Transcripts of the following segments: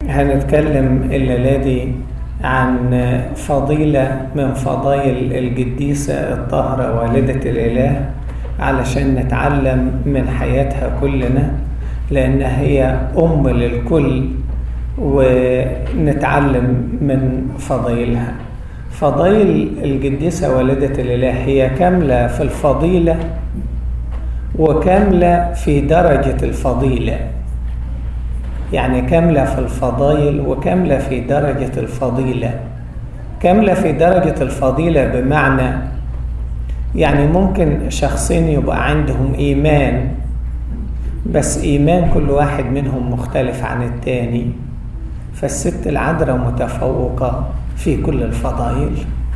هنتكلم الليلة دي عن فضيلة من فضائل القديسة الطاهرة والدة الإله علشان نتعلم من حياتها كلنا لأن هي أم للكل ونتعلم من فضائلها فضائل القديسة والدة الإله هي كاملة في الفضيلة وكاملة في درجة الفضيلة يعني كاملة في الفضائل وكاملة في درجة الفضيلة كاملة في درجة الفضيلة بمعنى يعني ممكن شخصين يبقى عندهم إيمان بس إيمان كل واحد منهم مختلف عن التاني فالست العذراء متفوقة في كل الفضائل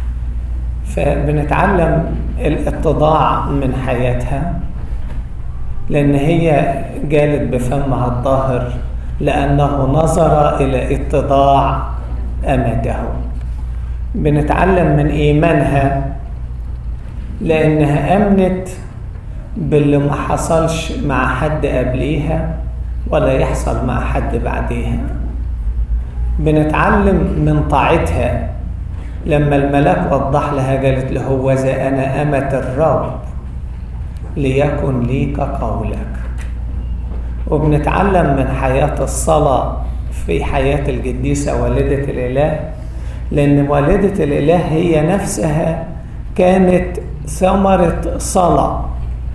فبنتعلم الاتضاع من حياتها لأن هي قالت بفمها الظاهر لأنه نظر إلى اتضاع أمته بنتعلم من إيمانها لأنها أمنت باللي ما حصلش مع حد قبليها ولا يحصل مع حد بعديها بنتعلم من طاعتها لما الملاك وضح لها قالت له وذا أنا أمة الرب ليكن لي كقولك وبنتعلم من حياة الصلاة في حياة القديسة والدة الإله لأن والدة الإله هي نفسها كانت ثمرة صلاة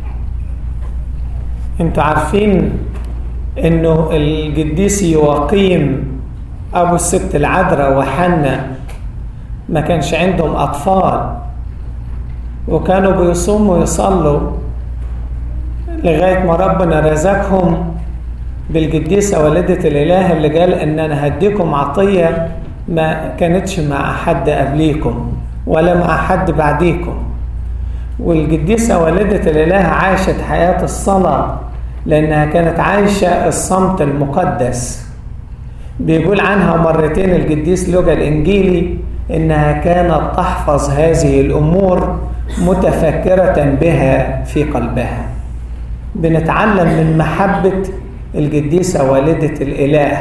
انتوا عارفين انه القديس يواقيم ابو الست العذراء وحنا ما كانش عندهم اطفال وكانوا بيصوموا ويصلوا لغايه ما ربنا رزقهم بالقديسه والده الاله اللي قال ان انا هديكم عطيه ما كانتش مع حد قبليكم ولا مع حد بعديكم والقديسه والده الاله عاشت حياه الصلاه لانها كانت عايشه الصمت المقدس بيقول عنها مرتين القديس لوقا الانجيلي انها كانت تحفظ هذه الامور متفكره بها في قلبها بنتعلم من محبه القديسه والده الاله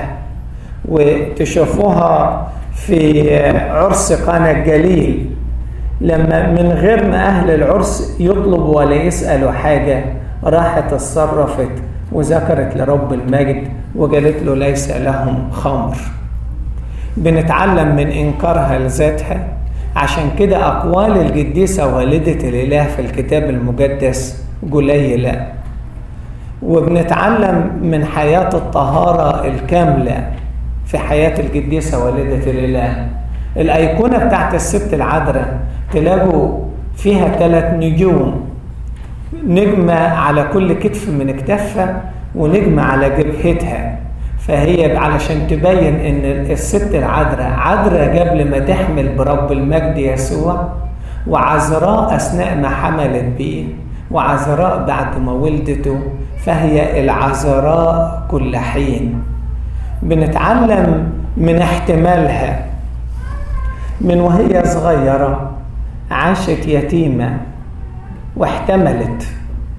وتشوفوها في عرس قانا الجليل لما من غير ما اهل العرس يطلبوا ولا يسالوا حاجه راحت اتصرفت وذكرت لرب المجد وقالت له ليس لهم خمر بنتعلم من انكارها لذاتها عشان كده اقوال القديسه والده الاله في الكتاب المقدس قليله وبنتعلم من حياه الطهاره الكامله في حياه القديسه والده الاله الايقونه بتاعت الست العذراء تلاقوا فيها ثلاث نجوم نجمة على كل كتف من كتافها ونجمة على جبهتها فهي علشان تبين ان الست العذراء عذراء قبل ما تحمل برب المجد يسوع وعذراء اثناء ما حملت بيه وعذراء بعد ما ولدته فهي العذراء كل حين بنتعلم من احتمالها من وهي صغيرة عاشت يتيمة واحتملت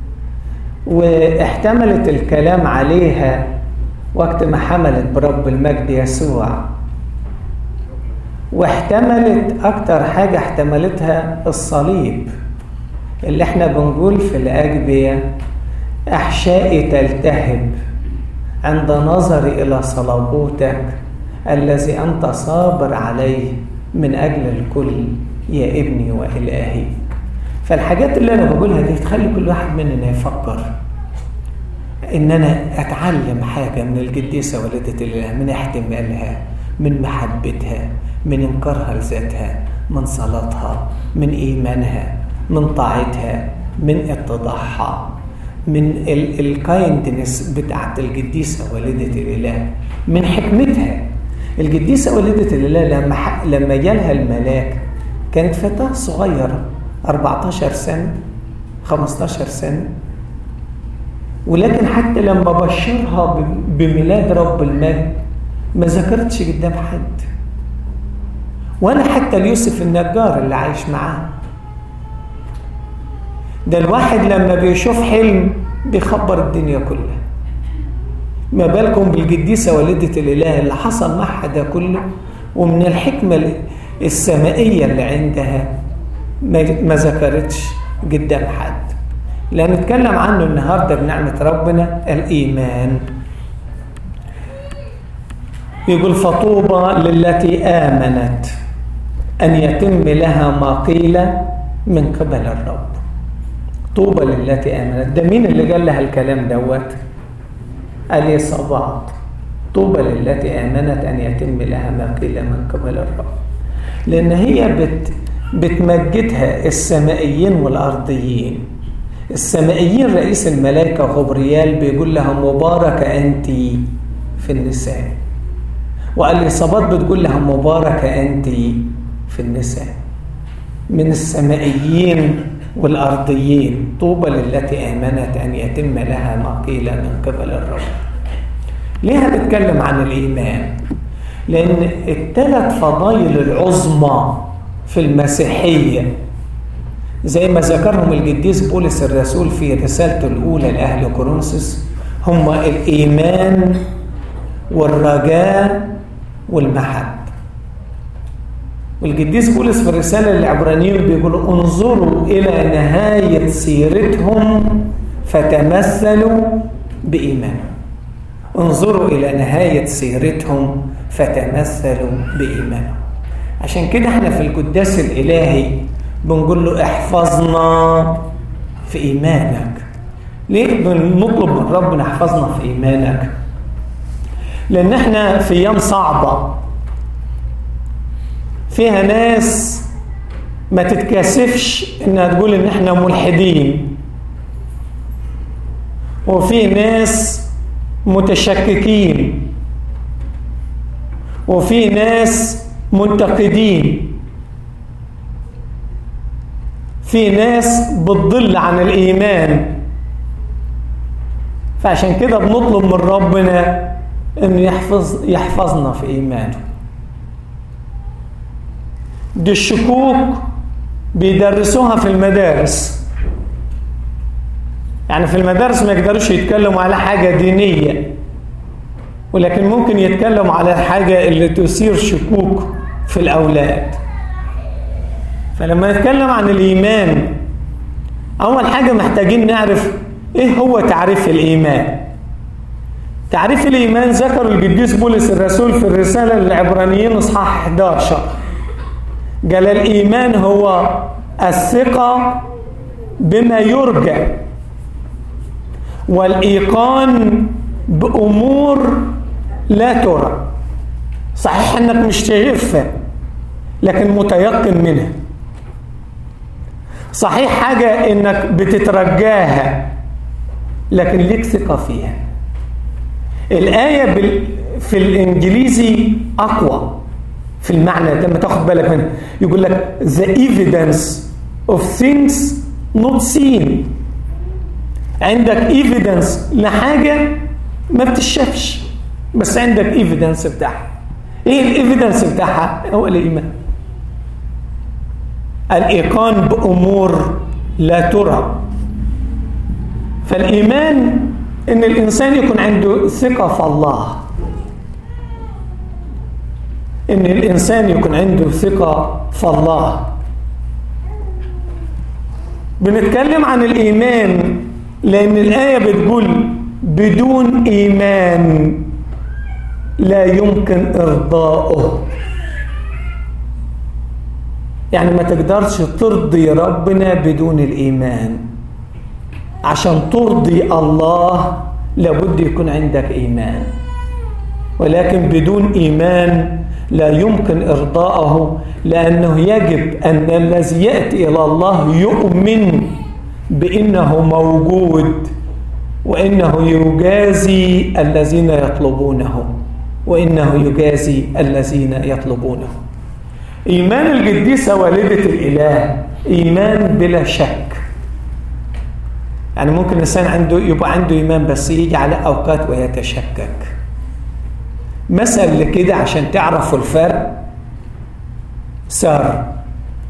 واحتملت الكلام عليها وقت ما حملت برب المجد يسوع واحتملت أكتر حاجة احتملتها الصليب اللي احنا بنقول في الأجبية أحشائي تلتهب عند نظري إلى صلابوتك الذي أنت صابر عليه من أجل الكل يا ابني وإلهي فالحاجات اللي انا بقولها دي تخلي كل واحد مننا يفكر ان انا اتعلم حاجه من القديسه والده الاله من احتمالها من محبتها من انكارها لذاتها من صلاتها من ايمانها من طاعتها من اتضاعها من الكايندنس بتاعت القديسه والده الاله من حكمتها القديسه والده الاله لما لما جالها الملاك كانت فتاه صغيره 14 سنة 15 سنة ولكن حتى لما بشرها بميلاد رب المجد ما ذكرتش قدام حد ولا حتى ليوسف النجار اللي عايش معاه ده الواحد لما بيشوف حلم بيخبر الدنيا كلها ما بالكم بالقديسة والدة الإله اللي حصل معها ده كله ومن الحكمة السمائية اللي عندها ما ذكرتش قدام حد اللي هنتكلم عنه النهارده بنعمة ربنا الإيمان يقول فطوبى للتي آمنت أن يتم لها ما قيل من قبل الرب طوبى للتي آمنت ده مين اللي قال لها الكلام دوت اليصابات طوبى للتي آمنت أن يتم لها ما قيل من قبل الرب لأن هي بت بتمجدها السمائيين والأرضيين السمائيين رئيس الملائكة غبريال بيقول لها مباركة أنت في النساء والإصابات بتقول لها مباركة أنت في النساء من السمائيين والأرضيين طوبى للتي آمنت أن يتم لها ما قيل من قبل الرب ليه بتكلم عن الإيمان لأن الثلاث فضائل العظمى في المسيحية زي ما ذكرهم القديس بولس الرسول في رسالته الأولى لأهل كورنثوس هما الإيمان والرجاء والمحبة والقديس بولس في الرسالة للعبرانيين بيقول انظروا إلى نهاية سيرتهم فتمثلوا بإيمانهم انظروا إلى نهاية سيرتهم فتمثلوا بإيمانهم عشان كده احنا في القداس الإلهي بنقول له احفظنا في إيمانك ليه بنطلب من ربنا احفظنا في إيمانك لأن احنا في أيام صعبة فيها ناس ما تتكاسفش انها تقول ان احنا ملحدين وفي ناس متشككين وفي ناس منتقدين في ناس بتضل عن الإيمان فعشان كده بنطلب من ربنا انه يحفظ يحفظنا في ايمانه دي الشكوك بيدرسوها في المدارس يعني في المدارس ما يقدروش يتكلموا على حاجة دينية ولكن ممكن يتكلموا على الحاجة اللي تثير شكوك في الأولاد فلما نتكلم عن الإيمان أول حاجة محتاجين نعرف إيه هو تعريف الإيمان تعريف الإيمان ذكر القديس بولس الرسول في الرسالة للعبرانيين إصحاح 11 قال الإيمان هو الثقة بما يرجى والإيقان بأمور لا ترى صحيح أنك مش شايفها لكن متيقن منها صحيح حاجة أنك بتترجاها لكن ليك ثقة فيها الآية في الإنجليزي أقوى في المعنى لما تاخد بالك منه يقول لك the evidence of things not seen عندك evidence لحاجة ما بتشافش بس عندك evidence بتاعها ايه الايفيدنس بتاعها هو الايمان الايقان بامور لا ترى فالايمان ان الانسان يكون عنده ثقه في الله ان الانسان يكون عنده ثقه في الله بنتكلم عن الايمان لان الايه بتقول بدون ايمان لا يمكن ارضاؤه يعني ما تقدرش ترضي ربنا بدون الايمان عشان ترضي الله لابد يكون عندك ايمان ولكن بدون ايمان لا يمكن ارضاءه لانه يجب ان الذي ياتي الى الله يؤمن بانه موجود وانه يجازي الذين يطلبونه وانه يجازي الذين يطلبونه ايمان القديسه والده الاله ايمان بلا شك يعني ممكن الانسان عنده يبقى عنده ايمان بس يجي على اوقات ويتشكك مثل لكده عشان تعرفوا الفرق سارة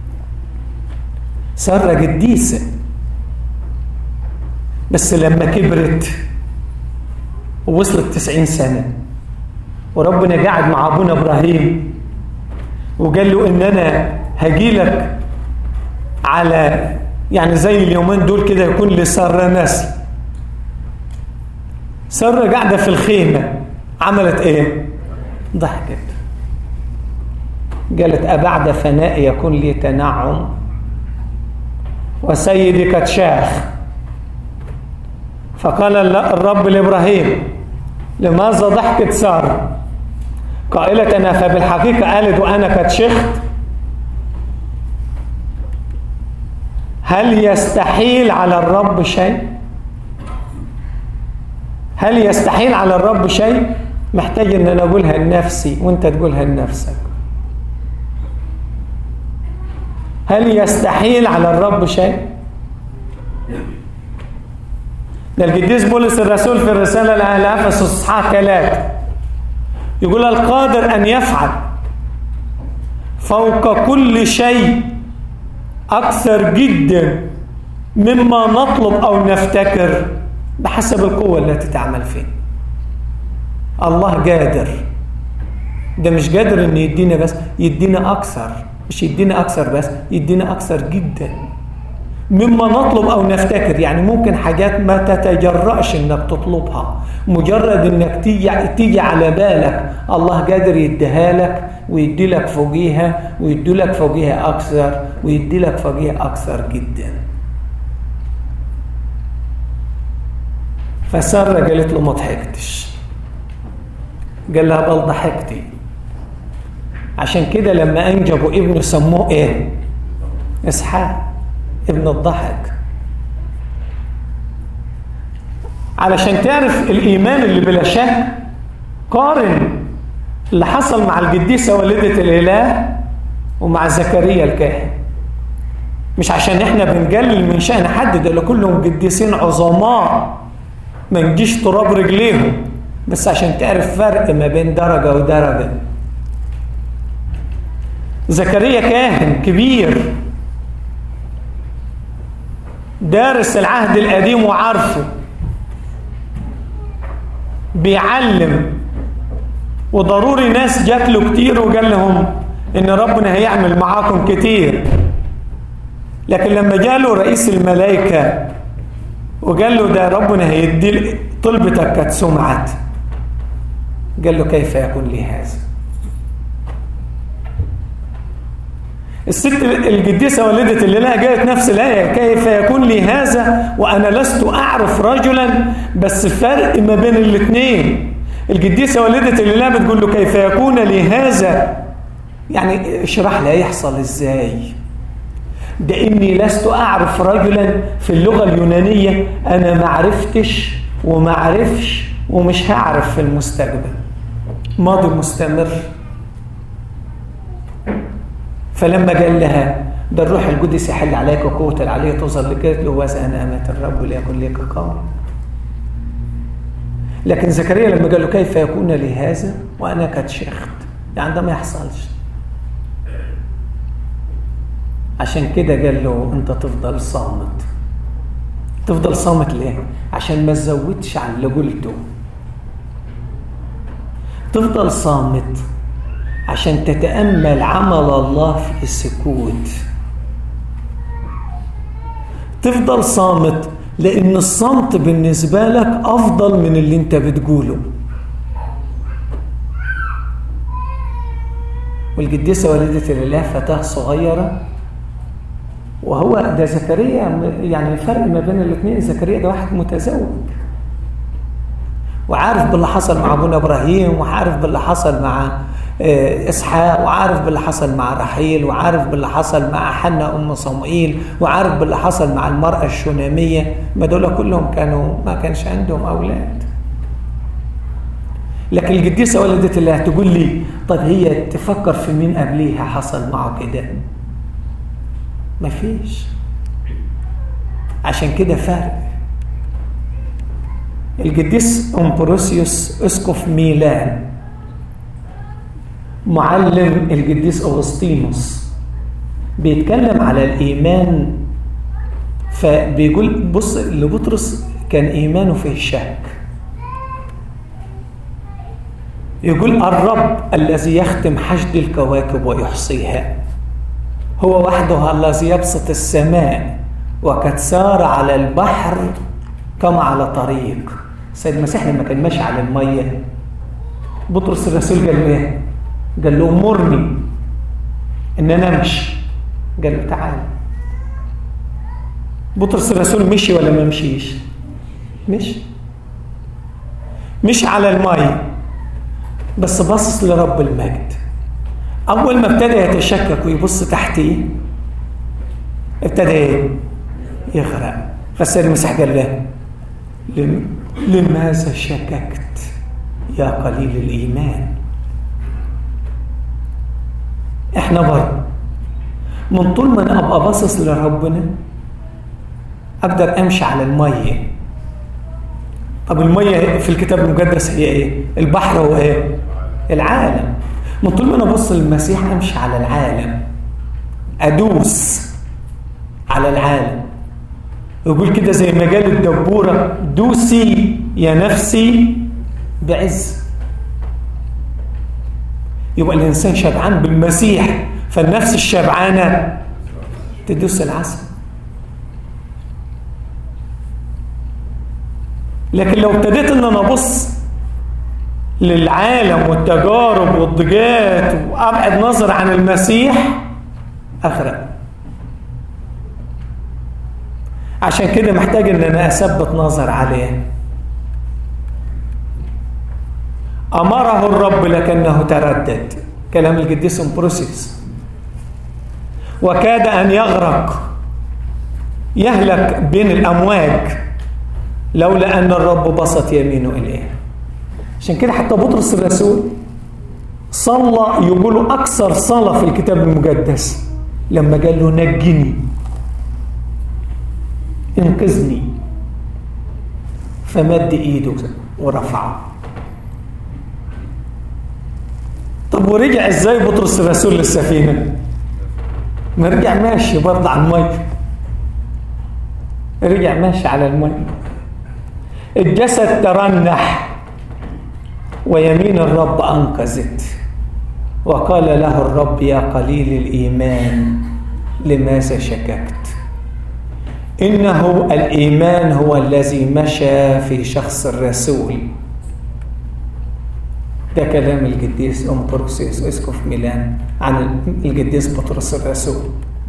سارة قديسة بس لما كبرت ووصلت تسعين سنة وربنا قاعد مع أبونا إبراهيم وقال له إن أنا هجيلك على يعني زي اليومين دول كده يكون لسارة نسل سارة قاعدة في الخيمة عملت إيه؟ ضحكت قالت أبعد فناء يكون لي تنعم وسيدي قد شاخ فقال الرب لإبراهيم لماذا ضحكت سارة قائلة أنا فبالحقيقة قالت وأنا قد شخت هل يستحيل على الرب شيء هل يستحيل على الرب شيء محتاج ان انا اقولها لنفسي وانت تقولها لنفسك هل يستحيل على الرب شيء ده القديس بولس الرسول في الرسالة لأهل أفسس إصحاح ثلاثة يقول القادر أن يفعل فوق كل شيء أكثر جدا مما نطلب أو نفتكر بحسب القوة التي تعمل فيه الله قادر ده مش قادر ان يدينا بس يدينا اكثر مش يدينا اكثر بس يدينا اكثر جدا مما نطلب او نفتكر يعني ممكن حاجات ما تتجرأش انك تطلبها مجرد انك تيجي تيجي على بالك الله قادر يديها لك ويدي لك فوقيها ويدي لك فوقيها اكثر ويدي لك فوقيها اكثر جدا فسارة قالت له ما ضحكتش قال لها بل ضحكتي عشان كده لما انجبوا ابنه سموه ايه اسحاق ابن الضحك علشان تعرف الايمان اللي بلا شك قارن اللي حصل مع القديسه والده الاله ومع زكريا الكاهن مش عشان احنا بنقلل من شأن حد ده كلهم قديسين عظماء ما نجيش تراب رجليهم بس عشان تعرف فرق ما بين درجة ودرجة زكريا كاهن كبير دارس العهد القديم وعارفه بيعلم وضروري ناس جات له كتير وقال لهم ان ربنا هيعمل معاكم كتير لكن لما جاله رئيس الملائكة وقال له ده ربنا هيدي طلبتك كانت سمعت قال له كيف يكون لي هذا الست القديسة والدة اللي لها جاءت نفس الآية كيف يكون لي هذا وأنا لست أعرف رجلا بس فرق ما بين الاثنين القديسة والدة اللي لها بتقول له كيف يكون لي هذا يعني اشرح لي هيحصل ازاي ده اني لست اعرف رجلا في اللغه اليونانيه انا ما عرفتش وما عرفش ومش هعرف في المستقبل ماضي مستمر فلما قال لها ده الروح القدس يحل عليك وقوة العلية توصل لك قالت له واسع أنا أمات الرب ليكن لك قول لكن زكريا لما قال له كيف يكون لي هذا وأنا قد شيخت يعني ده ما يحصلش عشان كده قال له انت تفضل صامت تفضل صامت ليه عشان ما تزودش عن اللي قلته تفضل صامت عشان تتامل عمل الله في السكوت تفضل صامت لان الصمت بالنسبه لك افضل من اللي انت بتقوله والقديسه والده الاله فتاه صغيره وهو ده زكريا يعني الفرق ما بين الاثنين زكريا ده واحد متزوج وعارف باللي حصل مع ابونا ابراهيم وعارف باللي حصل مع اسحاق وعارف باللي حصل مع رحيل وعارف باللي حصل مع حنا ام صموئيل وعارف باللي حصل مع المراه الشوناميه ما دول كلهم كانوا ما كانش عندهم اولاد لكن القديسه والدة الله تقول لي طب هي تفكر في مين قبليها حصل معه كده مفيش عشان كده فرق القديس امبروسيوس اسقف ميلان معلم القديس اغسطينوس بيتكلم على الايمان فبيقول بص لبطرس كان ايمانه فيه شك يقول الرب الذي يختم حشد الكواكب ويحصيها هو وحده الذي يبسط السماء وقد سار على البحر كما على طريق سيد المسيح لما كان ماشي على الميه بطرس الرسول قال له ايه قال له امرني ان انا امشي قال له تعالى بطرس الرسول مشي ولا ما مشيش مشي مشي على الميه بس باصص لرب المجد اول ما ابتدى يتشكك ويبص تحتيه ابتدى ايه يغرق فالسيد المسيح قال له لماذا شككت يا قليل الايمان احنا برضه من طول ما انا ابقى باصص لربنا اقدر امشي على الميه طب الميه في الكتاب المقدس هي ايه البحر هو ايه العالم من طول ما انا ابص للمسيح امشي على العالم ادوس على العالم يقول كده زي ما قال الدبوره دوسي يا نفسي بعز يبقى الانسان شبعان بالمسيح فالنفس الشبعانه تدوس العسل لكن لو ابتديت ان انا ابص للعالم والتجارب والضجات وابعد نظر عن المسيح اغرق عشان كده محتاج ان انا اثبت نظر عليه امره الرب لكنه تردد كلام القديس امبروسيس وكاد ان يغرق يهلك بين الامواج لولا ان الرب بسط يمينه اليه عشان كده حتى بطرس الرسول صلى يقول اكثر صلاه في الكتاب المقدس لما قال له نجني انقذني فمد ايده ورفعه طب ورجع ازاي بطرس الرسول للسفينه ما رجع ماشي برضه على الميه رجع ماشي على الميه الجسد ترنح ويمين الرب انقذت وقال له الرب يا قليل الايمان لماذا شككت انه الايمان هو الذي مشى في شخص الرسول ده كلام القديس امبروسيوس اسقف ميلان عن القديس بطرس الرسول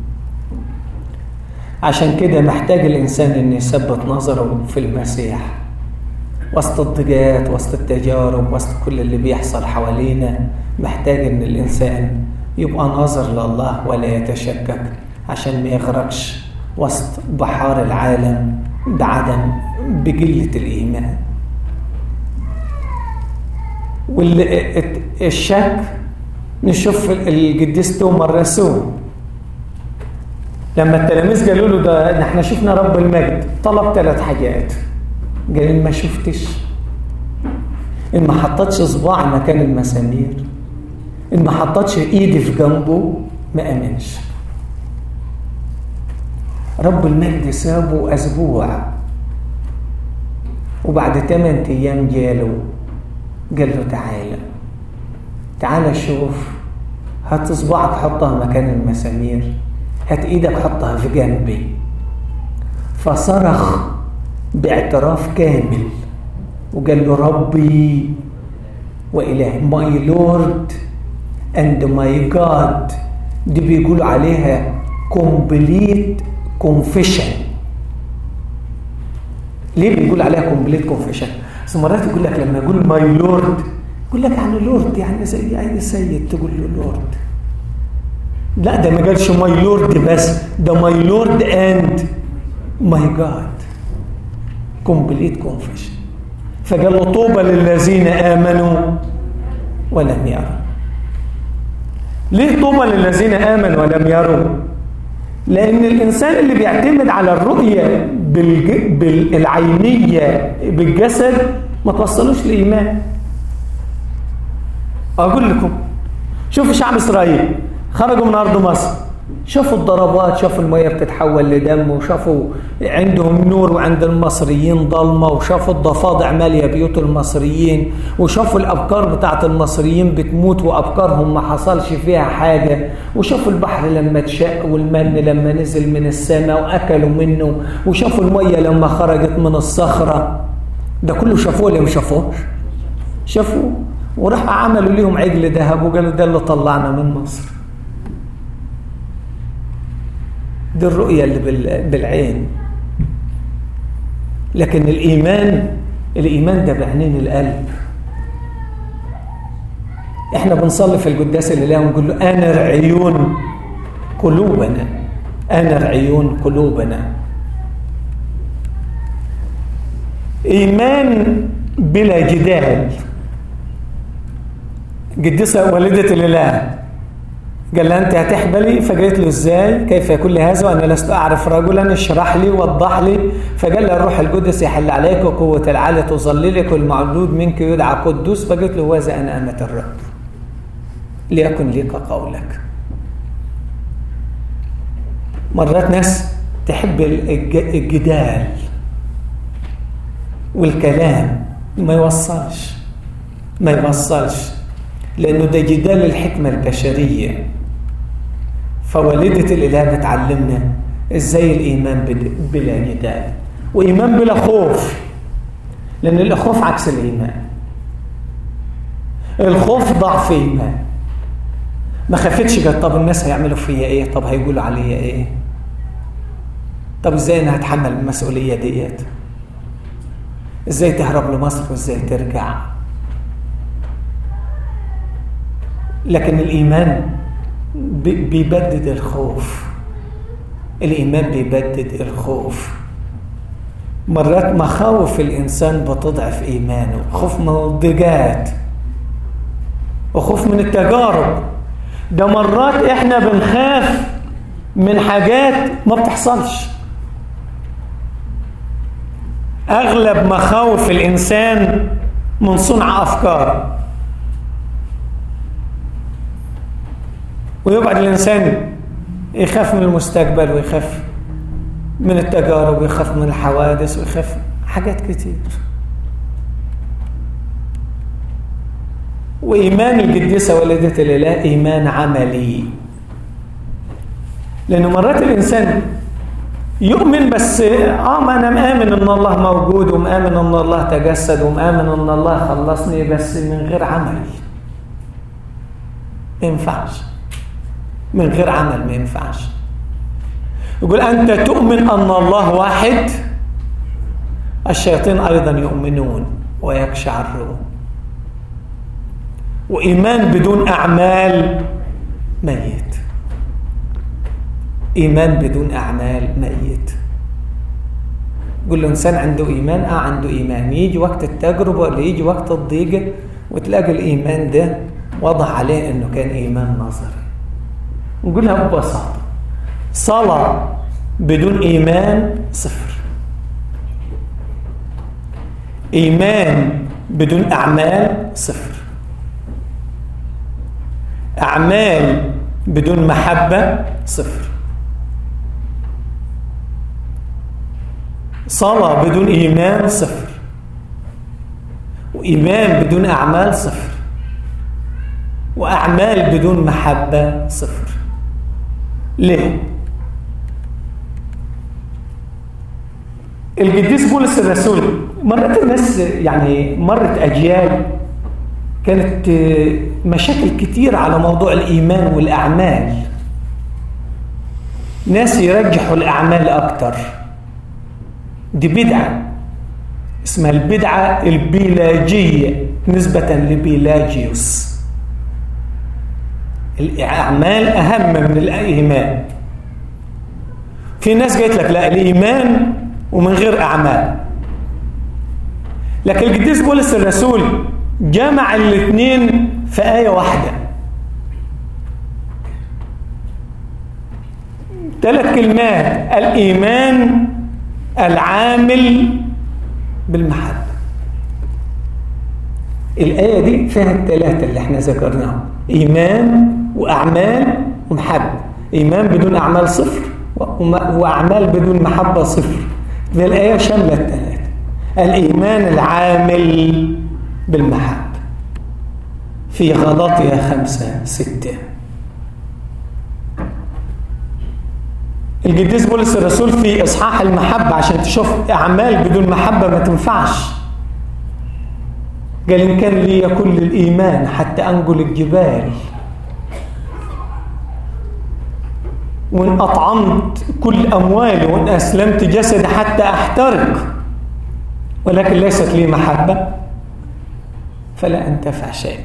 عشان كده محتاج الانسان ان يثبت نظره في المسيح وسط الضيقات وسط التجارب وسط كل اللي بيحصل حوالينا محتاج ان الانسان يبقى ناظر لله ولا يتشكك عشان ما يغرقش وسط بحار العالم بعدم بقلة الإيمان والشك نشوف القديس توما الرسول لما التلاميذ قالوا له ده احنا شفنا رب المجد طلب ثلاث حاجات قال ما شفتش ان ما حطتش صباع مكان المسامير ان ما حطتش ايدي في جنبه ما امنش رب المجد سابه اسبوع وبعد ثمان ايام جاله قال له تعالى تعالى شوف هات صباعك حطها مكان المسامير هات ايدك حطها في جنبي فصرخ باعتراف كامل وقال له ربي وإلهي ماي لورد اند ماي جاد دي بيقولوا عليها كومبليت كونفيشن ليه بيقول عليها كومبليت كونفيشن بس مرات يقول لك لما يقول ماي لورد يقول لك يعني لورد يعني زي اي سيد تقول له لورد لا ده ما قالش ماي لورد بس ده ماي لورد اند ماي جاد كومبليت كونفيشن فقال له طوبى للذين امنوا ولم يروا ليه طوبى للذين امنوا ولم يروا لان الانسان اللي بيعتمد على الرؤيه بالج... بالعينيه بالجسد ما توصلوش لايمان اقول لكم شوفوا شعب اسرائيل خرجوا من ارض مصر شافوا الضربات شافوا المية بتتحول لدم وشافوا عندهم نور وعند المصريين ضلمة وشافوا الضفادع مالية بيوت المصريين وشافوا الأبكار بتاعت المصريين بتموت وأبكارهم ما حصلش فيها حاجة وشافوا البحر لما اتشق والمن لما نزل من السماء وأكلوا منه وشافوا المية لما خرجت من الصخرة ده كله شافوه ولا ما شافوهش شافوه وراح عملوا ليهم عجل ذهب وقالوا ده اللي طلعنا من مصر دي الرؤية اللي بالعين لكن الإيمان الإيمان ده بعينين القلب احنا بنصلي في القداس اللي ونقول له أنر عيون قلوبنا أنر عيون قلوبنا إيمان بلا جدال قديسة والدة الإله قال لها أنت هتحبلي فقالت له إزاي كيف يكون هذا وأنا لست أعرف رجلا اشرح لي وضح لي فقال لها الروح القدس يحل عليك وقوة العالي تظللك والمولود منك يدعى قدوس فقالت له وهذا أنا أمة الرب ليكن لك قولك مرات ناس تحب الجدال والكلام ما يوصلش ما يوصلش لأنه ده جدال الحكمة البشرية فوالدة الإله بتعلمنا إزاي الإيمان بلا جدال وإيمان بلا خوف لأن الخوف عكس الإيمان الخوف ضعف إيمان ما خفتش قال طب الناس هيعملوا فيا إيه طب هيقولوا عليا إيه طب إزاي أنا هتحمل المسؤولية ديت إزاي تهرب لمصر وإزاي ترجع لكن الإيمان بيبدد الخوف الإيمان بيبدد الخوف مرات مخاوف الإنسان بتضعف إيمانه خوف من الضيقات وخوف من التجارب ده مرات إحنا بنخاف من حاجات ما بتحصلش أغلب مخاوف الإنسان من صنع أفكار ويقعد الإنسان يخاف من المستقبل ويخاف من التجارب ويخاف من الحوادث ويخاف حاجات كتير وإيمان القديسة والدة الإله إيمان عملي لأنه مرات الإنسان يؤمن بس اه ما انا مآمن ان الله موجود ومآمن ان الله تجسد ومآمن ان الله خلصني بس من غير عمل ما ينفعش من غير عمل ما ينفعش يقول أنت تؤمن أن الله واحد الشياطين أيضا يؤمنون ويكشعرون وإيمان بدون أعمال ميت إيمان بدون أعمال ميت يقول له إنسان عنده إيمان آه عنده إيمان يجي وقت التجربة ولا يجي وقت الضيقة وتلاقي الإيمان ده وضع عليه إنه كان إيمان نظري نقولها ببساطة صلاة بدون إيمان صفر إيمان بدون أعمال صفر أعمال بدون محبة صفر صلاة بدون إيمان صفر وإيمان بدون أعمال صفر وأعمال بدون محبة صفر ليه؟ القديس بولس الرسول مرت الناس يعني مرت أجيال كانت مشاكل كتير على موضوع الإيمان والأعمال ناس يرجحوا الأعمال أكتر دي بدعة اسمها البدعة البيلاجية نسبة لبيلاجيوس الأعمال أهم من الإيمان في ناس قالت لك لا الإيمان ومن غير أعمال لكن القديس بولس الرسول جمع الاثنين في آية واحدة ثلاث كلمات الإيمان العامل بالمحبة الآية دي فيها الثلاثة اللي احنا ذكرناهم إيمان وأعمال ومحبة إيمان بدون أعمال صفر وأعمال بدون محبة صفر دي الآية شاملة الثلاثة الإيمان العامل بالمحبة في غلطية خمسة ستة القديس بولس الرسول في إصحاح المحبة عشان تشوف أعمال بدون محبة ما تنفعش قال إن كان لي كل الإيمان حتى أنقل الجبال وإن أطعمت كل أموالي وإن أسلمت جسدي حتى أحترق ولكن ليست لي محبة فلا أنتفع شيء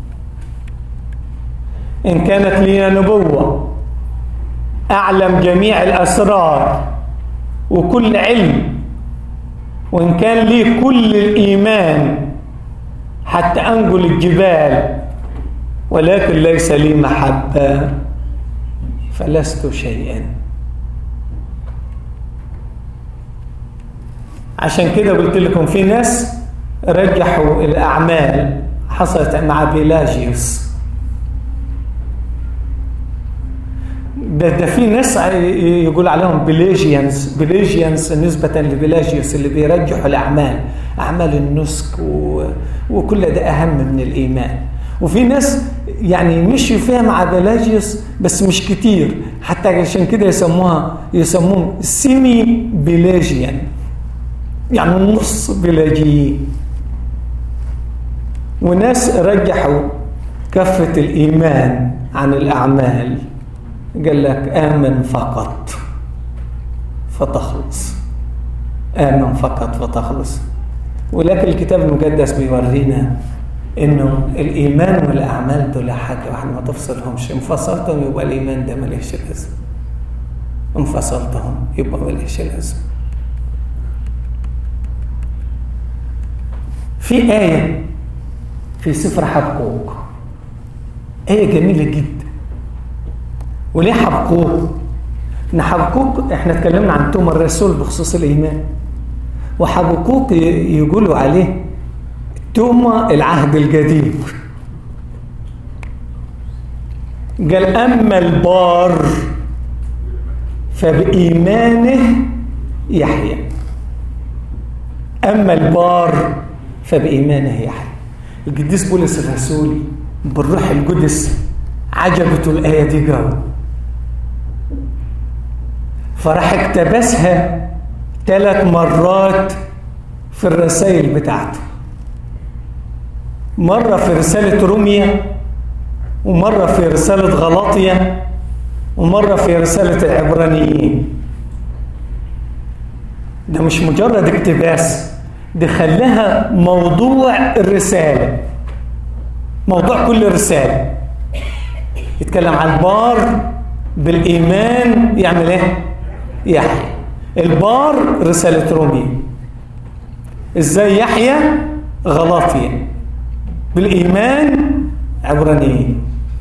إن كانت لي نبوة أعلم جميع الأسرار وكل علم وإن كان لي كل الإيمان حتى أنقل الجبال ولكن ليس لي محبة فلست شيئا عشان كده قلت لكم في ناس رجحوا الأعمال حصلت مع بيلاجيوس ده, ده في ناس يقول عليهم بليجيانس بليجيانس نسبة لبيلاجيوس اللي بيرجحوا الأعمال أعمال النسك و... وكل ده أهم من الإيمان وفي ناس يعني مشوا فيها مع بيلاجيوس بس مش كتير حتى عشان كده يسموها يسموهم سيمي بيلاجيان يعني نص بيلاجيين وناس رجحوا كفة الإيمان عن الأعمال قال لك آمن فقط فتخلص آمن فقط فتخلص ولكن الكتاب المقدس بيورينا انه الايمان والاعمال دول حاجه واحده ما تفصلهمش انفصلتهم يبقى الايمان ده ملهش لازمه انفصلتهم يبقى ملهش لازمه في آية في سفر حبقوق آية جميلة جدا وليه حبقوق؟ إن حبقوق إحنا اتكلمنا عن توما الرسول بخصوص الإيمان وحبقوق يقولوا عليه توما العهد الجديد قال أما البار فبإيمانه يحيى أما البار فبإيمانه يحيى القديس بولس الرسول بالروح القدس عجبته الآية دي جو فراح اقتبسها ثلاث مرات في الرسائل بتاعته مرة في رسالة روميا ومرة في رسالة غلاطيا ومرة في رسالة العبرانيين ده مش مجرد اقتباس ده خلاها موضوع الرسالة موضوع كل رسالة يتكلم عن البار بالإيمان يعمل ايه؟ يحيى البار رسالة روميا ازاي يحيى غلاطيا بالإيمان عبرانيين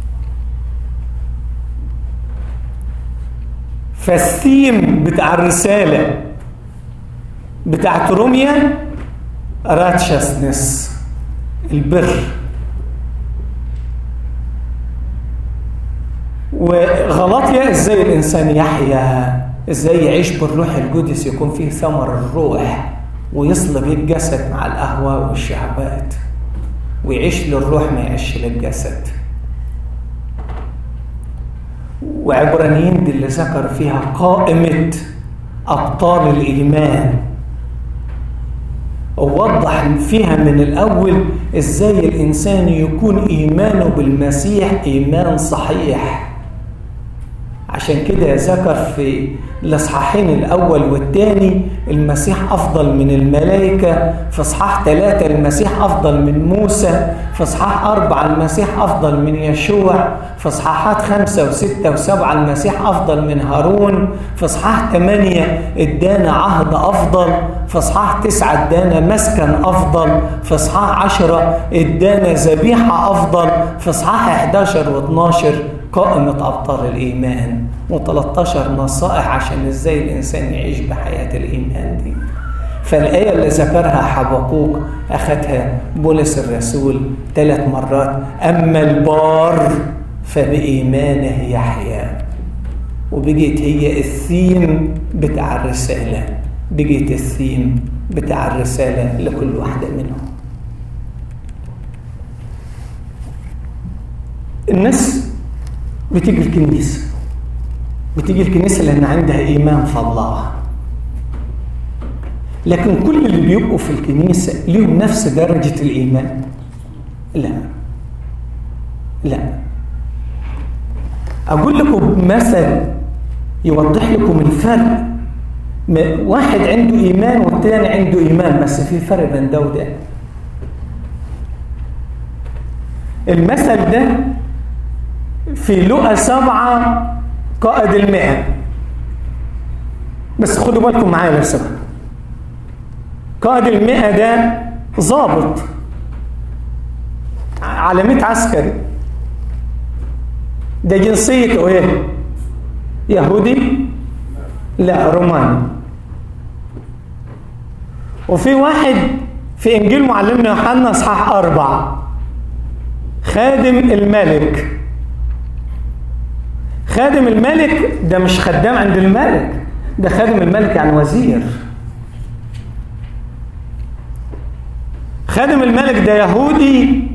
فالثيم بتاع الرسالة بتاعت روميا راتشسنس البر وغلطيا ازاي الانسان يحيا ازاي يعيش بالروح القدس يكون فيه ثمر الروح ويصلب الجسد مع الاهواء والشهوات ويعيش للروح ما يعيش للجسد وعبرانيين دي اللي ذكر فيها قائمة أبطال الإيمان ووضح فيها من الأول إزاي الإنسان يكون إيمانه بالمسيح إيمان صحيح عشان كده ذكر في الإصحاحين الأول والثاني المسيح أفضل من الملائكة في إصحاح ثلاثة المسيح أفضل من موسى في إصحاح أربعة المسيح أفضل من يشوع في إصحاحات خمسة وستة وسبعة المسيح أفضل من هارون في إصحاح ثمانية ادانا عهد أفضل في إصحاح تسعة ادانا مسكن أفضل في إصحاح عشرة ادانا ذبيحة أفضل في إصحاح 11 و12 قائمة أبطال الإيمان و13 نصائح عشان إزاي الإنسان يعيش بحياة الإيمان دي فالآية اللي ذكرها حبقوق أخذها بولس الرسول ثلاث مرات أما البار فبإيمانه يحيا وبقيت هي الثيم بتاع الرسالة بقيت الثيم بتاع الرسالة لكل واحدة منهم الناس بتيجي الكنيسة بتيجي الكنيسة لأن عندها إيمان في الله لكن كل اللي بيبقوا في الكنيسة ليهم نفس درجة الإيمان لا لا أقول لكم مثل يوضح لكم الفرق واحد عنده إيمان والتاني عنده إيمان بس في فرق بين ده وده المثل ده في لقى سبعة قائد المئة بس خدوا بالكم معايا لو سمحت قائد المئة ده ظابط علامات عسكري ده جنسيته ايه يهودي لا روماني وفي واحد في انجيل معلمنا يوحنا اصحاح اربعه خادم الملك خادم الملك ده مش خدام عند الملك ده خادم الملك يعني وزير خادم الملك ده يهودي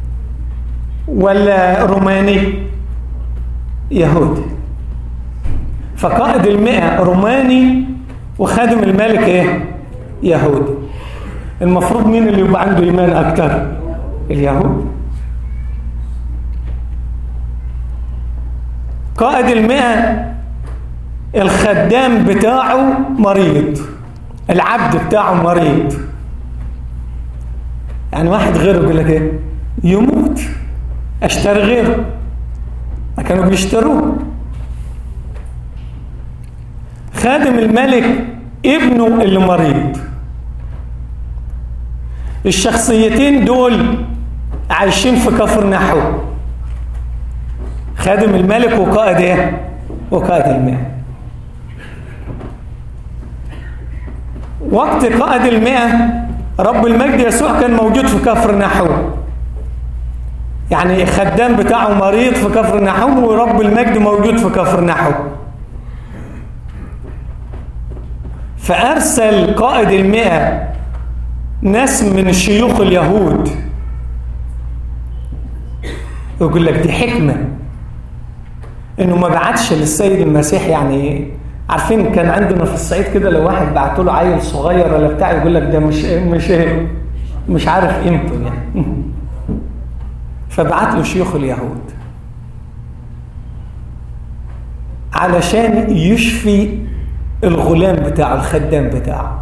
ولا روماني يهودي فقائد المئة روماني وخادم الملك ايه يهودي المفروض مين اللي يبقى عنده ايمان اكتر اليهود قائد المئة الخدام بتاعه مريض العبد بتاعه مريض يعني واحد غيره يقول لك ايه يموت اشتري غيره ما كانوا بيشتروه خادم الملك ابنه اللي مريض الشخصيتين دول عايشين في كفر نحو خادم الملك وقائد ايه وقائد المئة وقت قائد المئة رب المجد يسوع كان موجود في كفر نحو يعني خدام بتاعه مريض في كفر نحو ورب المجد موجود في كفر نحو فأرسل قائد المئة ناس من شيوخ اليهود يقول لك دي حكمة انه ما بعتش للسيد المسيح يعني عارفين كان عندنا في الصعيد كده لو واحد بعت له عيل صغير ولا بتاع يقول لك ده مش مش مش عارف قيمته يعني فبعت له شيوخ اليهود علشان يشفي الغلام بتاعه الخدام بتاعه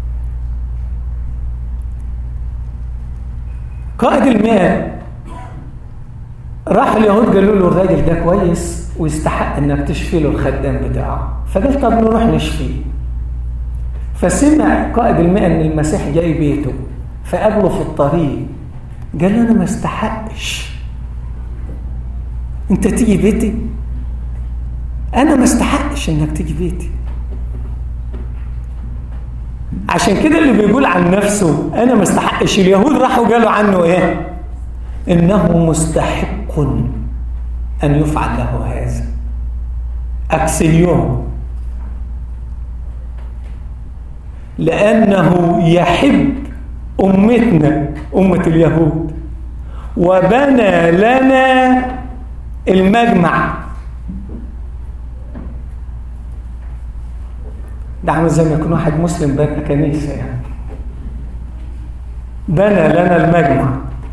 قائد المئة راح اليهود قالوا له الراجل ده كويس ويستحق انك تشفي له الخدام بتاعه فقال طب نروح نشفيه فسمع قائد المئة ان المسيح جاي بيته فقابله في الطريق قال له انا ما استحقش انت تيجي بيتي انا ما استحقش انك تيجي بيتي عشان كده اللي بيقول عن نفسه انا ما استحقش اليهود راحوا قالوا عنه ايه انه مستحق ان يفعل له هذا اكسيون لانه يحب امتنا امه اليهود وبنى لنا المجمع ده عامل زي ما يكون واحد مسلم بنى كنيسه يعني بنى لنا المجمع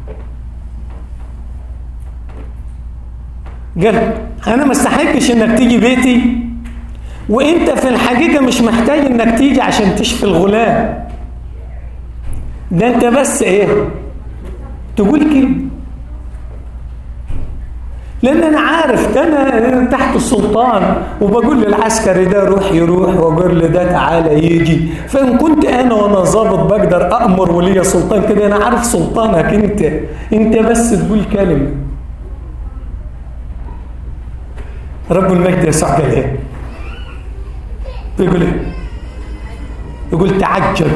قال انا ما استحقش انك تيجي بيتي وانت في الحقيقه مش محتاج انك تيجي عشان تشفي الغلام ده انت بس ايه تقول كلمه لان انا عارف انا تحت السلطان وبقول للعسكري ده روح يروح واقول لده تعالى يجي فان كنت انا وانا ظابط بقدر امر ولي سلطان كده انا عارف سلطانك انت انت بس تقول كلمه رب المجد يسوع قال ايه يقول ايه يقول تعجب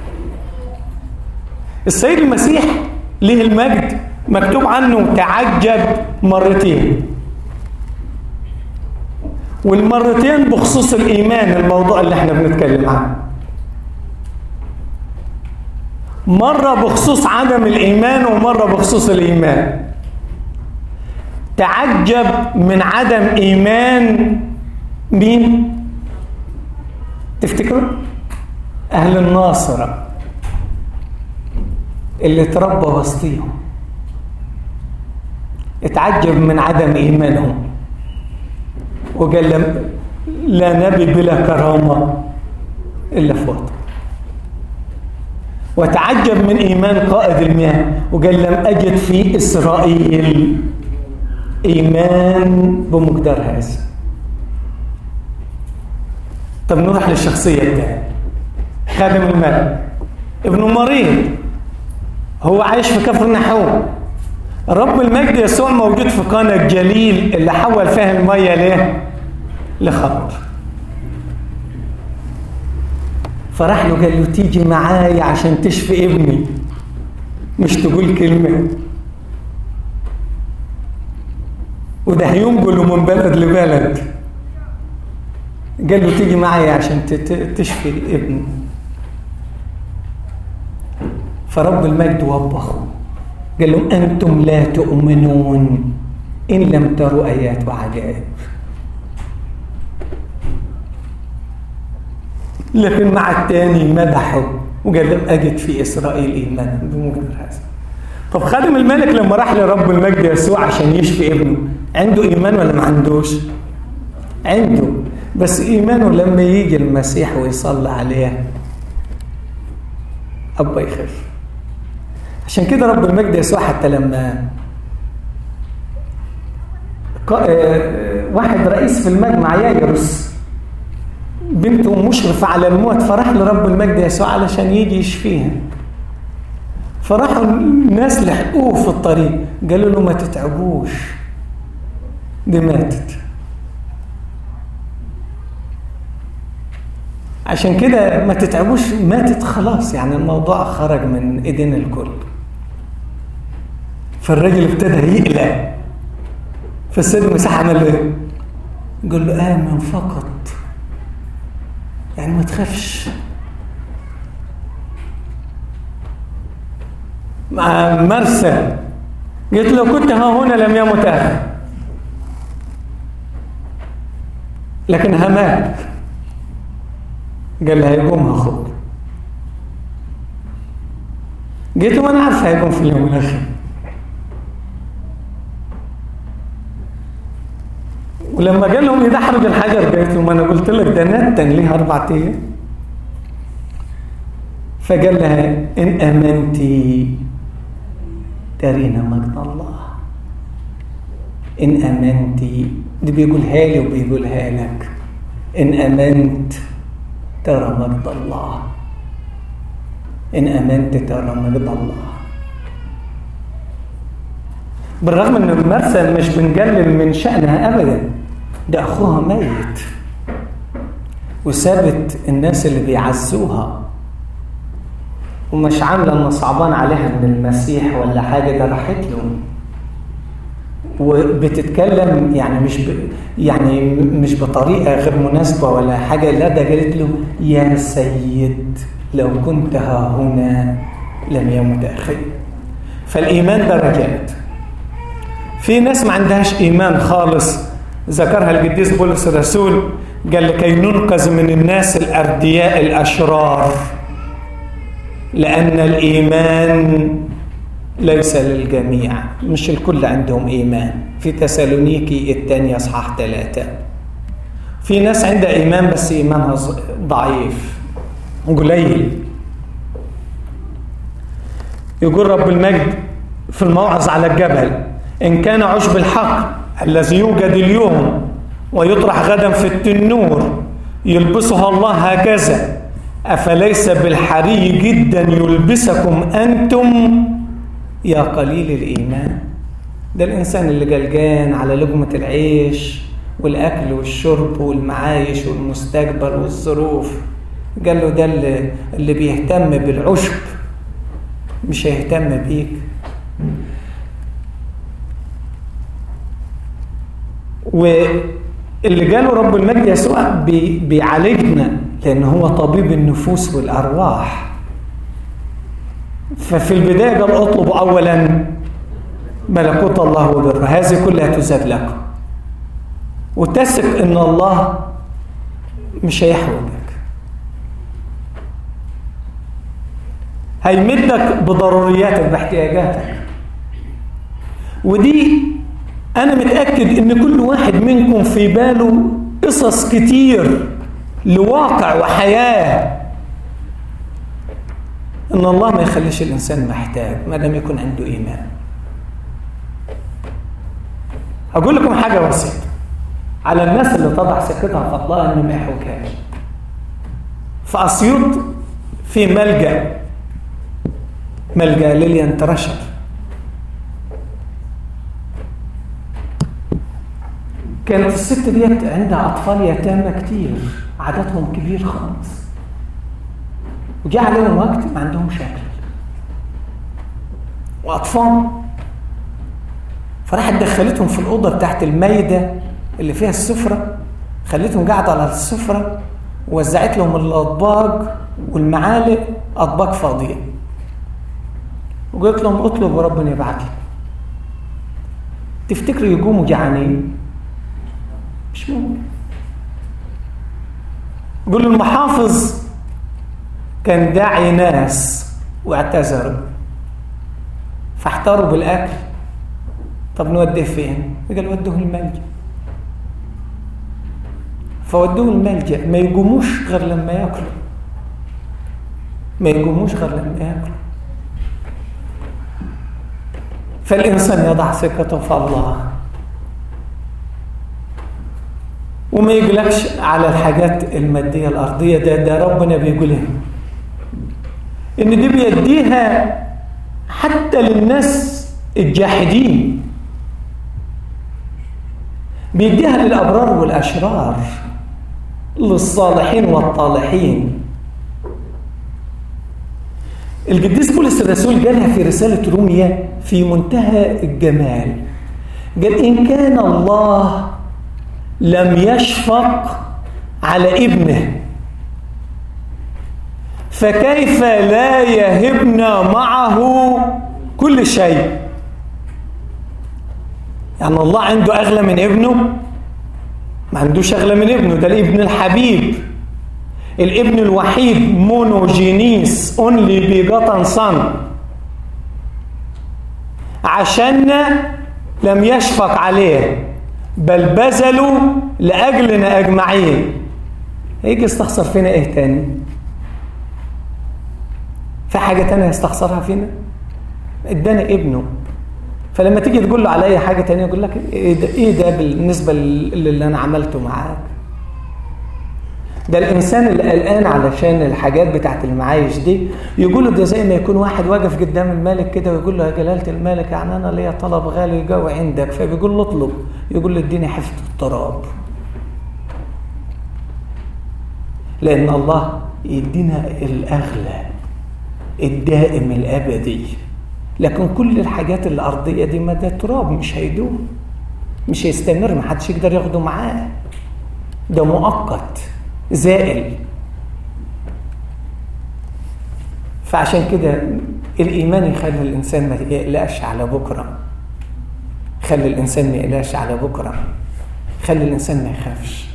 السيد المسيح ليه المجد مكتوب عنه تعجب مرتين والمرتين بخصوص الإيمان الموضوع اللي احنا بنتكلم عنه مرة بخصوص عدم الإيمان ومرة بخصوص الإيمان تعجب من عدم إيمان مين؟ تفتكروا؟ أهل الناصرة اللي تربى وسطيهم اتعجب من عدم إيمانهم وقال لم لا نبي بلا كرامة إلا في وطن وتعجب من إيمان قائد المياه وقال لم أجد في إسرائيل إيمان بمقدار هذا طب نروح للشخصية الثانية خادم الملك ابنه مريض هو عايش في كفر نحوم رب المجد يسوع موجود في قنا الجليل اللي حول فيها المية ليه؟ لخمر فراح له قال له تيجي معايا عشان تشفي ابني مش تقول كلمة وده هينقله من بلد لبلد قال له تيجي معايا عشان تشفي ابني فرب المجد وبخه قال لهم أنتم لا تؤمنون إن لم تروا آيات وعجائب لكن مع الثاني مدحه وقال لهم أجد في إسرائيل إيمانا بمقدار هذا طب خادم الملك لما راح لرب المجد يسوع عشان يشفي ابنه عنده إيمان ولا ما عندوش؟ عنده بس إيمانه لما يجي المسيح ويصلي عليه أبا يخف عشان كده رب المجد يسوع حتى لما واحد رئيس في المجمع يايرس بنته مشرفة على الموت فراح لرب المجد يسوع علشان يجي يشفيها فراحوا الناس لحقوه في الطريق قالوا له ما تتعبوش دي ماتت عشان كده ما تتعبوش ماتت خلاص يعني الموضوع خرج من ايدين الكل فالراجل ابتدى يقلق فالسيد المسيح عمل ايه؟ قال له امن فقط يعني ما تخافش مع مرسى قلت لو كنت ها هنا لم يمت اخي لكن همات قال لها هيقوم اخوك جيت له وانا عارف هيقوم في اليوم الاخير ولما قال لهم اذا حرج الحجر قلت لهم انا قلت لك ده نتن ليه اربع ايام فقال لها ان امنتي ترين مجد الله ان امنتي دي بيقولها لي وبيقولها لك ان امنت ترى مجد الله إن أمنت ترى مجد الله بالرغم أن مرسى مش بنقلل من شأنها أبدا ده أخوها ميت وسابت الناس اللي بيعزوها ومش عاملة أن صعبان عليها من المسيح ولا حاجة ده راحت له وبتتكلم يعني مش ب... يعني مش بطريقه غير مناسبه ولا حاجه لا ده قالت له يا سيد لو كنت ها هنا لم يمت اخي فالايمان درجات في ناس ما عندهاش ايمان خالص ذكرها القديس بولس الرسول قال لكي ننقذ من الناس الاردياء الاشرار لان الايمان ليس للجميع مش الكل عندهم إيمان في تسالونيكي الثانية أصحاح ثلاثة في ناس عندها إيمان بس إيمانها ضعيف قليل يقول رب المجد في الموعظ على الجبل إن كان عشب الحق الذي يوجد اليوم ويطرح غدا في التنور يلبسها الله هكذا أفليس بالحري جدا يلبسكم أنتم يا قليل الإيمان ده الإنسان اللي جلجان على لقمة العيش والأكل والشرب والمعايش والمستقبل والظروف قال له ده اللي, اللي بيهتم بالعشب مش هيهتم بيك اللي جاله رب المجد يسوع بي بيعالجنا لأن هو طبيب النفوس والأرواح ففي البداية قال اطلبوا أولا ملكوت الله وبره هذه كلها تزاد لكم وتثق ان الله مش هيحوجك هيمدك بضرورياتك باحتياجاتك ودي انا متاكد ان كل واحد منكم في باله قصص كتير لواقع وحياه ان الله ما يخليش الانسان محتاج ما دام يكون عنده ايمان هقول لكم حاجه بسيطه على الناس اللي تضع سكتها في الله ان ما يحوكهاش في اسيوط في ملجا ملجا ليليان ترشر كانت الست ديت عندها اطفال يتامى كتير عددهم كبير خالص وجاء عليهم وقت ما عندهم شكل واطفال فراحت دخلتهم في الاوضه بتاعت المايده اللي فيها السفره خلتهم قاعد على السفره ووزعت لهم الاطباق والمعالق اطباق فاضيه وقلت لهم اطلبوا ربنا يبعت لكم تفتكروا يقوموا جعانين مش ممكن يقول المحافظ كان داعي ناس واعتذروا فاحتاروا بالاكل طب نوديه فين؟ قال ودوه الملجأ فودوه الملجأ ما يقوموش غير لما ياكلوا ما يقوموش غير لما ياكلوا فالإنسان يضع ثقته في الله وما يقلقش على الحاجات المادية الأرضية ده ده ربنا بيقول إن دي بيديها حتى للناس الجاحدين بيديها للأبرار والأشرار للصالحين والطالحين القديس بولس الرسول قالها في رسالة روميا في منتهى الجمال قال إن كان الله لم يشفق على ابنه فكيف لا يهبنا معه كل شيء يعني الله عنده أغلى من ابنه ما عندوش أغلى من ابنه ده الابن الحبيب الابن الوحيد مونوجينيس اونلي بيجاتن صن عشاننا لم يشفق عليه بل بذلوا لأجلنا أجمعين هيجي يستخسر فينا إيه تاني في حاجة تانية يستخسرها فينا ادانا ابنه فلما تيجي تقول له على اي حاجه تانية يقول لك ايه ده, إيه ده بالنسبه للي انا عملته معاك ده الانسان اللي قلقان علشان الحاجات بتاعت المعايش دي يقول له ده زي ما يكون واحد واقف قدام الملك كده ويقول له يا جلاله الملك يعني انا ليا طلب غالي جو عندك فبيقول له اطلب يقول له اديني حفظ التراب لان الله يدينا الاغلى الدائم الابدي لكن كل الحاجات الارضيه دي ما ده تراب مش هيدوم مش هيستمر ما حدش يقدر ياخده معاه ده مؤقت زائل فعشان كده الايمان يخلي الانسان ما يقلقش على بكره خلي الانسان ما يقلقش على بكره خلي الانسان ما يخافش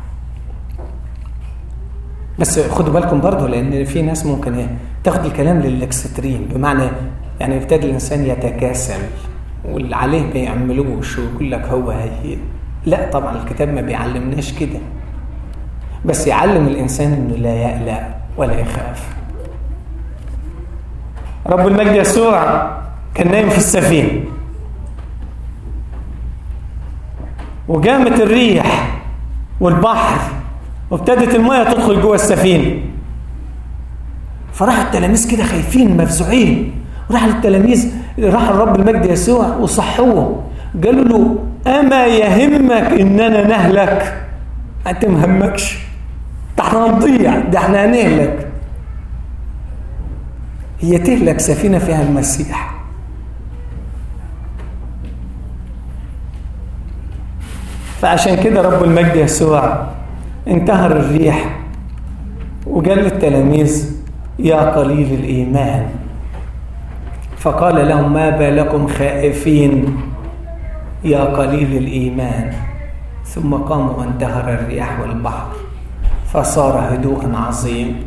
بس خدوا بالكم برضه لان في ناس ممكن تاخد الكلام للاكستريم بمعنى يعني يبتدي الانسان يتكاسل واللي عليه ما يعملوش ويقول لك هو هي لا طبعا الكتاب ما بيعلمناش كده بس يعلم الانسان انه لا يقلق ولا يخاف رب المجد يسوع كان نايم في السفينه وقامت الريح والبحر وابتدت الميه تدخل جوه السفينه فراح التلاميذ كده خايفين مفزوعين راح التلاميذ راح الرب المجد يسوع وصحوه قالوا له اما يهمك اننا نهلك انت مهمكش ده احنا هنضيع ده احنا هنهلك هي تهلك سفينه فيها المسيح فعشان كده رب المجد يسوع انتهر الريح وقال للتلاميذ يا قليل الإيمان فقال لهم ما بالكم خائفين يا قليل الإيمان ثم قام وانتهر الرياح والبحر فصار هدوءا عظيم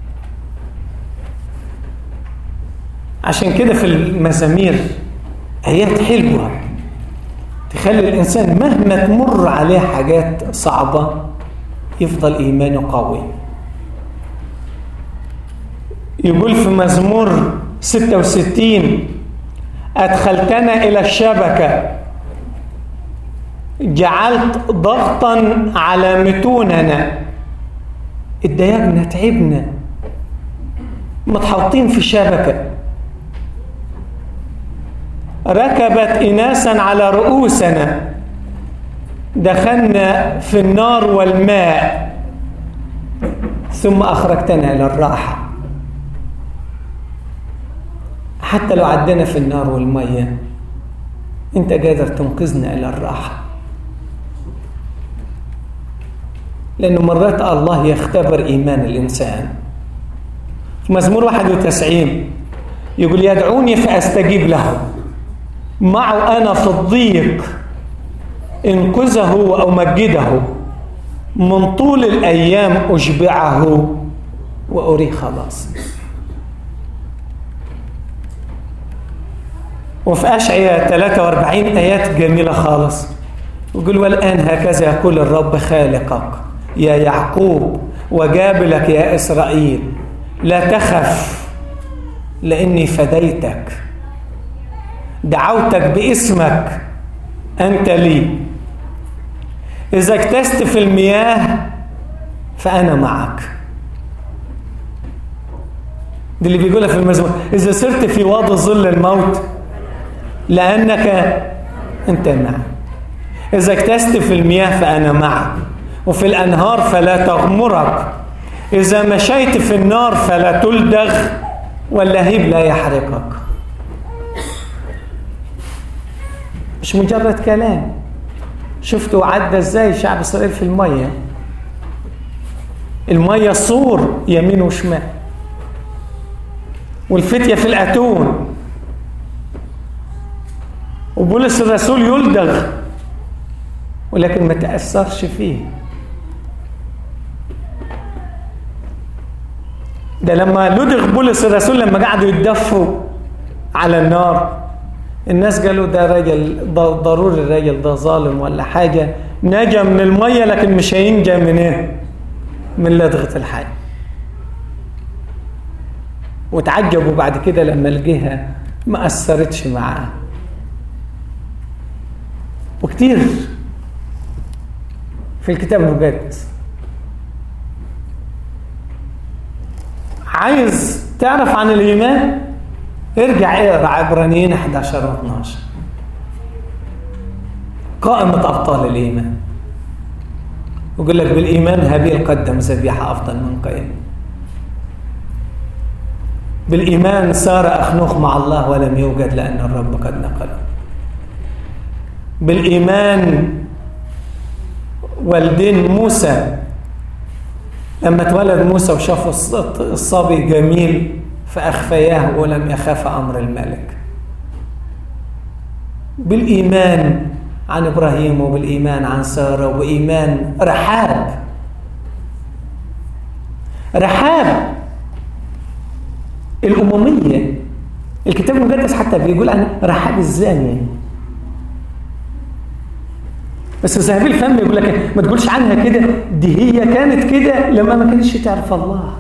عشان كده في المزامير آيات حلوة تخلي الإنسان مهما تمر عليه حاجات صعبة يفضل إيمانه قوي يقول في مزمور 66 أدخلتنا إلى الشبكة جعلت ضغطا على متوننا اتضايقنا تعبنا متحوطين في شبكة ركبت إناسا على رؤوسنا دخلنا في النار والماء ثم أخرجتنا إلى الراحة حتى لو عدينا في النار والمية أنت قادر تنقذنا إلى الراحة لأنه مرات الله يختبر إيمان الإنسان في مزمور 91 يقول يدعوني فأستجيب له معه أنا في الضيق انقذه وأمجده من طول الأيام أشبعه وأري خلاص وفي أشعية 43 آيات جميلة خالص يقول والآن هكذا يقول الرب خالقك يا يعقوب وجابلك يا إسرائيل لا تخف لأني فديتك دعوتك باسمك أنت لي إذا اكتست في المياه فأنا معك دي اللي بيقولها في المزمور إذا سرت في وادي ظل الموت لأنك أنت معي إذا اكتست في المياه فأنا معك وفي الأنهار فلا تغمرك إذا مشيت في النار فلا تلدغ واللهيب لا يحرقك مش مجرد كلام شفتوا عدى ازاي شعب اسرائيل في الميه الميه سور يمين وشمال والفتيه في الاتون وبولس الرسول يلدغ ولكن ما تاثرش فيه ده لما لدغ بولس الرسول لما قعدوا يتدفوا على النار الناس قالوا ده راجل ضروري الراجل ده ظالم ولا حاجة نجا من المية لكن مش هينجا من ايه؟ من لدغة الحي وتعجبوا بعد كده لما الجهة ما أثرتش معاه وكتير في الكتاب المقدس عايز تعرف عن الإيمان ارجع اقرا عبرانيين 11 و 12 قائمة أبطال الإيمان يقول لك بالإيمان هابيل قدم ذبيحة أفضل من قايين بالإيمان سار أخنوخ مع الله ولم يوجد لأن الرب قد نقله بالإيمان والدين موسى لما اتولد موسى وشافوا الصبي جميل فأخفياه ولم يخاف أمر الملك بالإيمان عن إبراهيم وبالإيمان عن سارة وبإيمان رحاب رحاب الأممية الكتاب المقدس حتى بيقول عن رحاب الزانية بس ذهبي الفم يقول لك ما تقولش عنها كده دي هي كانت كده لما ما كانتش تعرف الله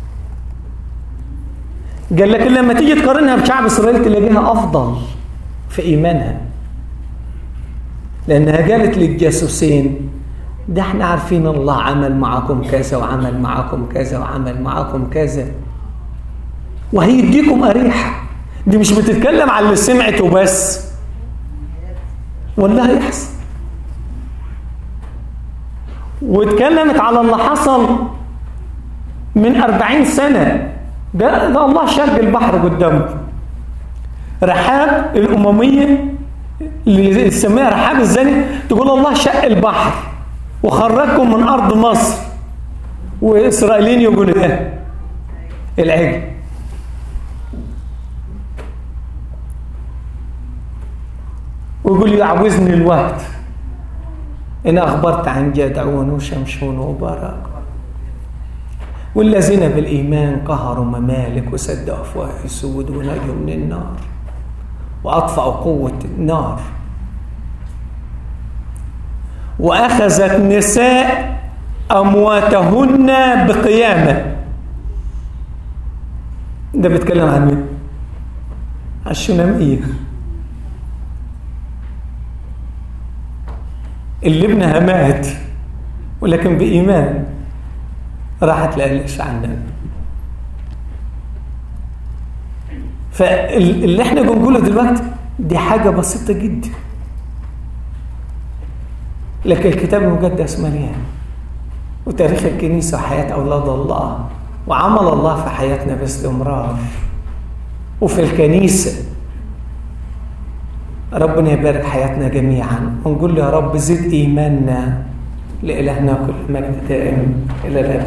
قال لكن لما تيجي تقارنها بشعب اسرائيل تلاقيها افضل في ايمانها لانها قالت للجاسوسين ده احنا عارفين الله عمل معكم كذا وعمل معكم كذا وعمل معكم كذا وهيديكم اريحه دي مش بتتكلم على اللي سمعته بس والله هيحصل واتكلمت على اللي حصل من أربعين سنة ده, ده الله شق البحر قدامكم رحاب الأممية اللي يسميها رحاب الزاني تقول الله شق البحر وخرجكم من ارض مصر واسرائيليين يقولوا ايه العجل ويقول يعوزني الوقت إن أخبرت عن جدعون وشمشون وبراك والذين بالإيمان قهروا ممالك وسدوا أفواه السود ونجوا من النار وأطفأوا قوة النار وأخذت نساء أمواتهن بقيامة ده بيتكلم عن مين؟ عن الشنامية اللي ابنها مات ولكن بإيمان راحت لقلقش عننا فاللي احنا بنقوله دلوقتي دي حاجة بسيطة جدا لكن الكتاب المقدس مليان وتاريخ الكنيسة وحياة أولاد الله وعمل الله في حياتنا باستمرار وفي الكنيسة ربنا يبارك حياتنا جميعا ونقول له يا رب زد إيماننا لإلهنا كل مجد دائم إلى الأبد